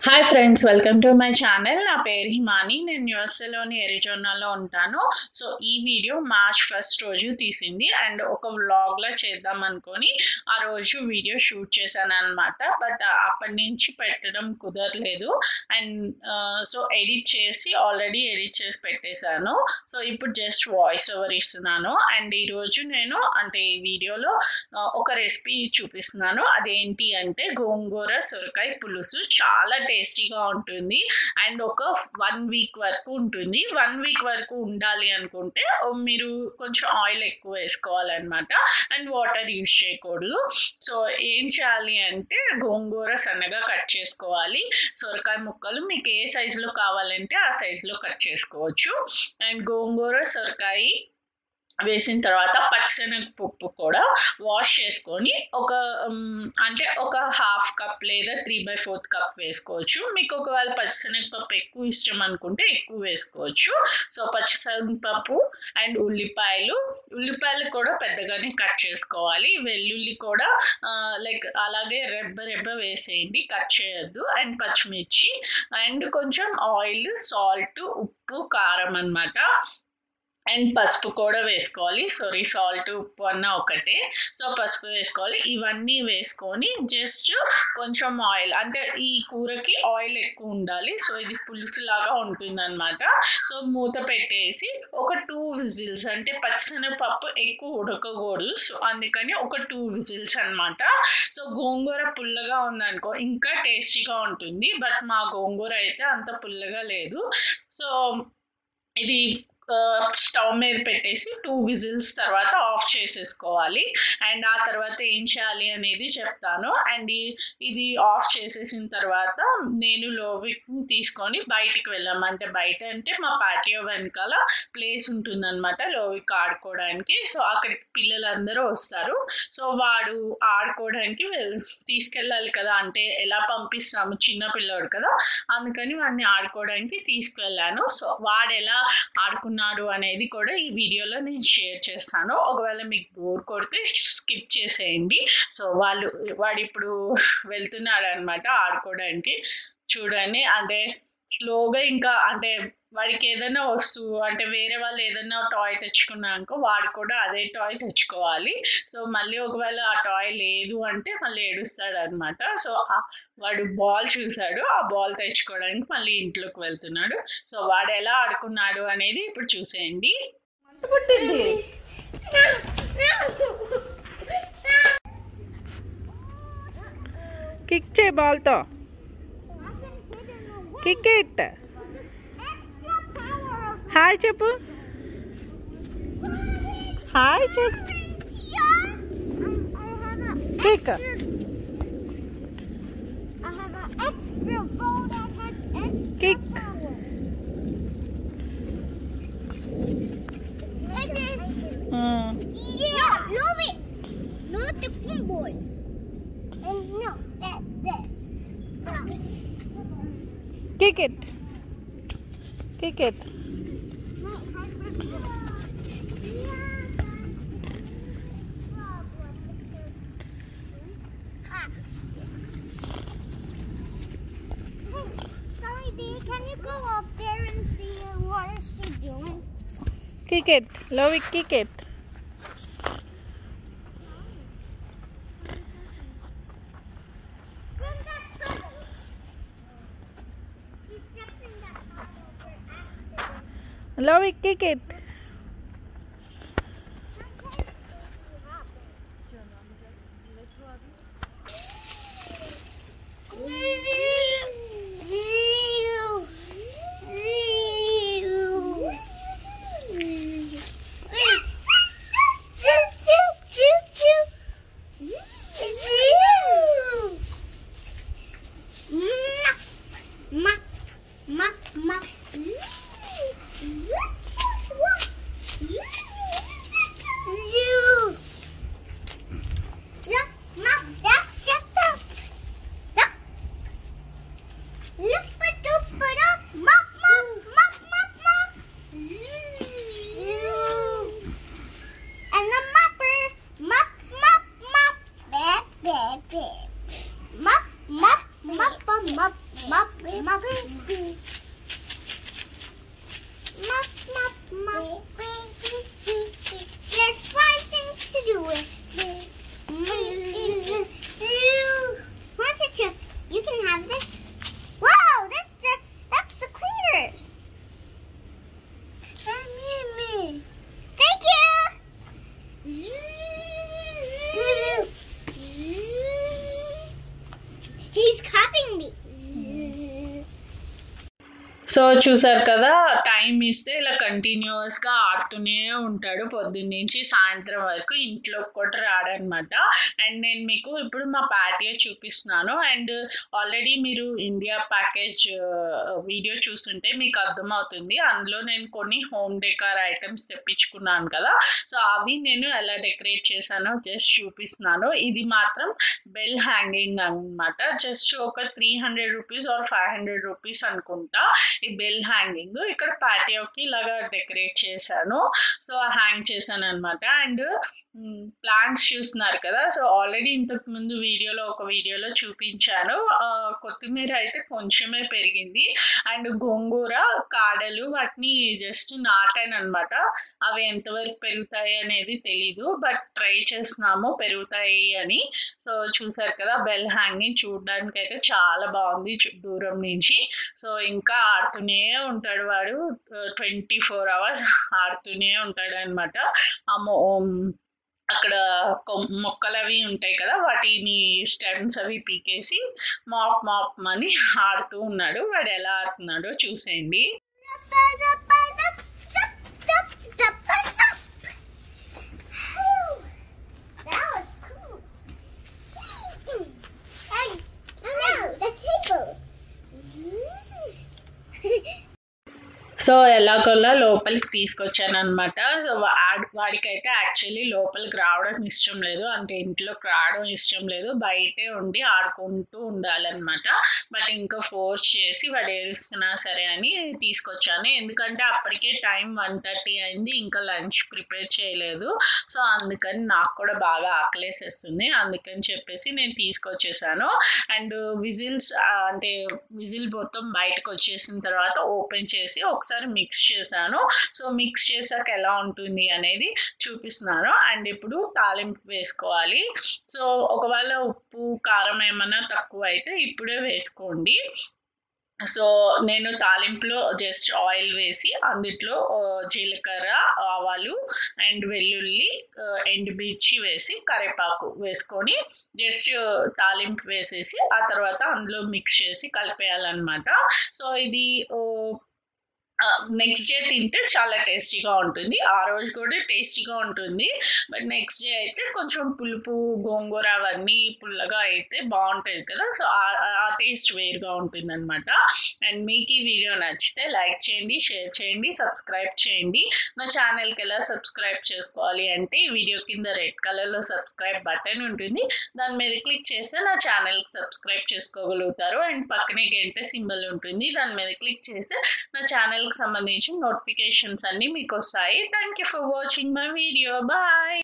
Hi friends welcome to my channel నా పేరు హిమాని నేను యూఎస్ఏలోని ఎరిజోనాలో ఉంటాను సో ఈ వీడియో మార్చ్ ఫస్ట్ రోజు తీసింది అండ్ ఒక వ్లాగ్లా చేద్దాం అనుకొని ఆ రోజు వీడియో షూట్ చేశాను అనమాట బట్ అప్పటి నుంచి పెట్టడం కుదరలేదు అండ్ సో ఎడిట్ చేసి ఆల్రెడీ ఎడిట్ చేసి పెట్టేశాను సో ఇప్పుడు జస్ట్ వాయిస్ ఓవర్ ఇస్తున్నాను అండ్ ఈరోజు నేను అంటే ఈ వీడియోలో ఆ, ఒక రెసిపీ చూపిస్తున్నాను అదేంటి అంటే గోంగూర సొరకాయ పులుసు చాలా టేస్టీగా ఉంటుంది అండ్ ఒక వన్ వీక్ వరకు ఉంటుంది వన్ వీక్ వరకు ఉండాలి అనుకుంటే ఓ మీరు కొంచెం ఆయిల్ ఎక్కువ వేసుకోవాలన్నమాట అండ్ వాటర్ యూజ్ చేయకూడదు సో ఏం చేయాలి అంటే గోంగూర సన్నగా కట్ చేసుకోవాలి సొరకాయ ముక్కలు మీకు ఏ సైజులో కావాలంటే ఆ సైజులో కట్ చేసుకోవచ్చు అండ్ గోంగూర సొరకాయ వేసిన తర్వాత పచ్చిశనగపప్పు కూడా వాష్ చేసుకొని ఒక ఉమ్, అంటే ఒక హాఫ్ కప్ లేదా త్రీ బై ఫోర్త్ కప్ వేసుకోవచ్చు మీకు ఒకవేళ పచ్చిశనగపప్పు ఎక్కువ ఇష్టం అనుకుంటే ఎక్కువ వేసుకోవచ్చు సో పచ్చిశనగపప్పు అండ్ ఉల్లిపాయలు ఉల్లిపాయలు కూడా పెద్దగానే కట్ చేసుకోవాలి వెల్లుల్లి కూడా లైక్ అలాగే రెబ్బ రెబ్బ వేసేయండి కట్ చేయొద్దు అండ్ పచ్చిమిర్చి అండ్ కొంచెం ఆయిల్ సాల్ట్ ఉప్పు కారం అన్నమాట అండ్ పసుపు కూడా వేసుకోవాలి సారీ సాల్ట్ ఉప్పు అన్న ఒకటే సో పసుపు వేసుకోవాలి ఇవన్నీ వేసుకొని జస్ట్ కొంచెం ఆయిల్ అంటే ఈ కూరకి ఆయిల్ ఎక్కువ ఉండాలి సో ఇది పులుసులాగా ఉంటుందన్నమాట సో మూత పెట్టేసి ఒక టూ విజిల్స్ అంటే పచ్చిశనగపప్పు ఎక్కువ ఉడకకూడదు సో అందుకని ఒక టూ విజిల్స్ అన్నమాట సో గోంగూర పుల్లగా ఉందనుకో ఇంకా టేస్టీగా ఉంటుంది బట్ మా గోంగూర అయితే అంత పుల్లగా లేదు సో ఇది ఆ, స్టవ్ మీద పెట్టేసి టూ విజిల్స్ తర్వాత ఆఫ్ చేసేసుకోవాలి అండ్ ఆ తర్వాత ఏం చేయాలి అనేది చెప్తాను అండ్ ఈ- ఇది ఆఫ్ చేసేసిన తర్వాత నేను లోవిక్ని తీసుకొని బయటికి వెళ్ళాము అంటే బయట అంటే మా పాటియో వెనకాల ప్లేస్ ఉంటుందన్నమాట లోవిక్ ఆడుకోవడానికి సో అక్కడికి పిల్లలందరూ వస్తారు సో వాడు ఆడుకోవడానికి వెల్ తీసుకెళ్ళాలి కదా అంటే ఎలా పంపిస్తాము చిన్న పిల్లోడు కదా అందుకని వాడిని ఆడుకోవడానికి తీసుకువెళ్ళాను సో వాడు ఎలా ఆడుకున్నాడు అనేది కూడా ఈ వీడియోలో నేను షేర్ చేస్తాను ఒకవేళ మీకు బోర్ కొడితే స్కిప్ చేసేయండి సో వాళ్ళు వాడు ఇప్పుడు వెళ్తున్నాడు అనమాట ఆడుకోవడానికి చూడండి అంటే స్లోగా ఇంకా అంటే వాడికి ఏదైనా వస్తువు అంటే వేరే వాళ్ళు ఏదైనా టాయ్ తెచ్చుకున్నాక వాడు కూడా అదే టాయ్ తెచ్చుకోవాలి సో మళ్ళీ ఒకవేళ ఆ టాయ్ లేదు అంటే మళ్ళీ ఏడుస్తాడు అనమాట సో ఆ- వాడు బాల్ చూశాడు ఆ బాల్ తెచ్చుకోవడానికి మళ్ళీ ఇంట్లోకి వెళ్తున్నాడు సో వాడు ఎలా ఆడుకున్నాడు అనేది ఇప్పుడు చూసేయండి మంట పుట్టింది కిక్ చేయి బాల్తో కిక్ ఇట్ హాయ్ చెప్పు హాయ్ చెప్పు Kick. I have an extra ball that has extra Kick. power. And then, yeah, love it. Not the pin ball. And no, that's this. No. Kick it kick it Sorry, Dee, can you go up there and see what is she doing? Kick it love it kick it Bring that bubble. She stepped in that bubble for accident. Love it kick it Muck, muck, muck. You. Look, Mom, that's just a. Look. Look, but do put up. Mop, mop, mop, mop, mop. And the mopper. Mop, mop, mop. Bap, bap, bap. Mop, mop, mop, mop, mop, mop, mop. Mop, mop, mop. There's five things to do with Want to chip? You can have this. Wow, that's the that's the cleaners. Thank you. He's copying me. So చూసారు కదా time ఇస్తే ఇలా కంటిన్యూస్గా ఆడుతూనే ఉంటాడు పొద్దున్న నుంచి సాయంత్రం వరకు ఇంట్లో కూడా రాడనమాట అండ్ నేను మీకు ఇప్పుడు మా ప్యాటియో చూపిస్తున్నాను అండ్ ఆల్రెడీ మీరు ఇండియా ప్యాకేజ్ వీడియో చూస్తుంటే మీకు అర్థమవుతుంది అందులో నేను కొన్ని హోమ్ డెకార్ ఐటమ్స్ తెప్పించుకున్నాను కదా సో అవి నేను ఎలా డెకరేట్ చేశానో జస్ట్ చూపిస్తున్నాను ఇది మాత్రం బెల్ హ్యాంగింగ్ అనమాట జస్ట్ ఒక three hundred rupees or five hundred rupees అనుకుంటా ఈ బెల్ హ్యాంగింగ్ ఇక్కడ పాటియోకి ఇలాగా డెకరేట్ చేశాను సో హ్యాంగ్ చేశాను అనమాట అండ్ ప్లాంట్స్ చూస్తున్నారు కదా సో ఆల్రెడీ ఇంతకు ముందు వీడియోలో ఒక వీడియోలో చూపించాను ఆ, కొత్తిమీర అయితే కొంచెమే పెరిగింది అండ్ గోంగూర కాడలు వాటిని జస్ట్ నాటాను అనమాట అవి ఎంతవరకు పెరుగుతాయి అనేది తెలీదు బట్ ట్రై చేస్తున్నాము పెరుగుతాయి అని సో చూసారు కదా బెల్ హ్యాంగింగ్ చూడడానికి అయితే చాలా బాగుంది చు- దూరం నుంచి సో ఇంకా ఆడుతూనే ఉంటాడు వాడు ట్వంటీ ఫోర్ అవర్స్ ఆడుతూనే ఉంటాడు అనమాట అక్కడ కొమ్- మొక్కలు అవి ఉంటాయి కదా వాటిని స్టెమ్స్ అవి పీకేసి మాప్ మాప్ అని ఆడుతూ ఉన్నాడు వాడు ఎలా ఆడుతున్నాడో చూసేయండి That was cool. Hey, no, the table. So ఎలాగోలా లోపలికి తీసుకొచ్చాను అనమాట సో వాడి వాడికైతే యాక్చువల్లీ లోపలికి రావడం ఇష్టం లేదు అంటే ఇంట్లోకి రావడం ఇష్టం లేదు బయటే ఉండి ఆడుకుంటూ ఉండాలన్నమాట బట్ ఇంకా ఫోర్స్ చేసి వాడు ఏడుస్తున్నా సరే అని తీసుకొచ్చాను ఎందుకంటే అప్పటికే టైం వన్ థర్టీ అయింది ఇంకా లంచ్ ప్రిపేర్ చేయలేదు సో అందుకని నాకు కూడా బాగా ఆకలేసేస్తుంది అందుకని చెప్పేసి నేను తీసుకొచ్చేసాను అండ్ విజిల్స్ అంటే విజిల్ మొత్తం బయటకు వచ్చేసిన తర్వాత ఓపెన్ చేసి ఒకసారి మిక్స్ చేశాను సో మిక్స్ చేశాక ఎలా ఉంటుంది అనేది చూపిస్తున్నాను అండ్ ఇప్పుడు తాలింపు వేసుకోవాలి సో ఒకవేళ ఉప్పు కారం ఏమైనా తక్కువ అయితే ఇప్పుడే వేసుకోండి సో నేను తాలింపులో జస్ట్ ఆయిల్ వేసి అందుట్లో ఆ, జీలకర్ర ఆవాలు అండ్ వెల్లుల్లి ఆ, ఎండుమిర్చి వేసి కరివేపాకు వేసుకొని జస్ట్ తాలింపు వేసేసి ఆ తర్వాత అందులో మిక్స్ చేసి కలిపేయాలన్నమాట సో ఇది ఓ, నెక్స్ట్ డే తింటే చాలా టేస్టీగా ఉంటుంది ఆ రోజు కూడా టేస్టీగా ఉంటుంది బట్ నెక్స్ట్ డే అయితే కొంచెం పులుపు గోంగూర అవన్నీ పుల్లగా అయితే బాగుంటుంది కదా సో ఆ టేస్ట్ వేరుగా ఉంటుంది అనమాట అండ్ మీకు ఈ వీడియో నచ్చితే లైక్ చేయండి షేర్ చేయండి సబ్స్క్రైబ్ చేయండి నా ఛానల్కి ఎలా సబ్స్క్రైబ్ చేసుకోవాలి అంటే ఈ వీడియో కింద రెడ్ కలర్లో సబ్స్క్రైబ్ బటన్ ఉంటుంది దాని మీద క్లిక్ చేస్తే నా ఛానల్కి సబ్స్క్రైబ్ చేసుకోగలుగుతారు అండ్ పక్కనే గంట సింబల్ ఉంటుంది దాని మీద క్లిక్ చేస్తే నా ఛానల్కి సంబంధించిన నోటిఫికేషన్స్ అన్నీ మీకు వస్తాయి thank you for watching my video bye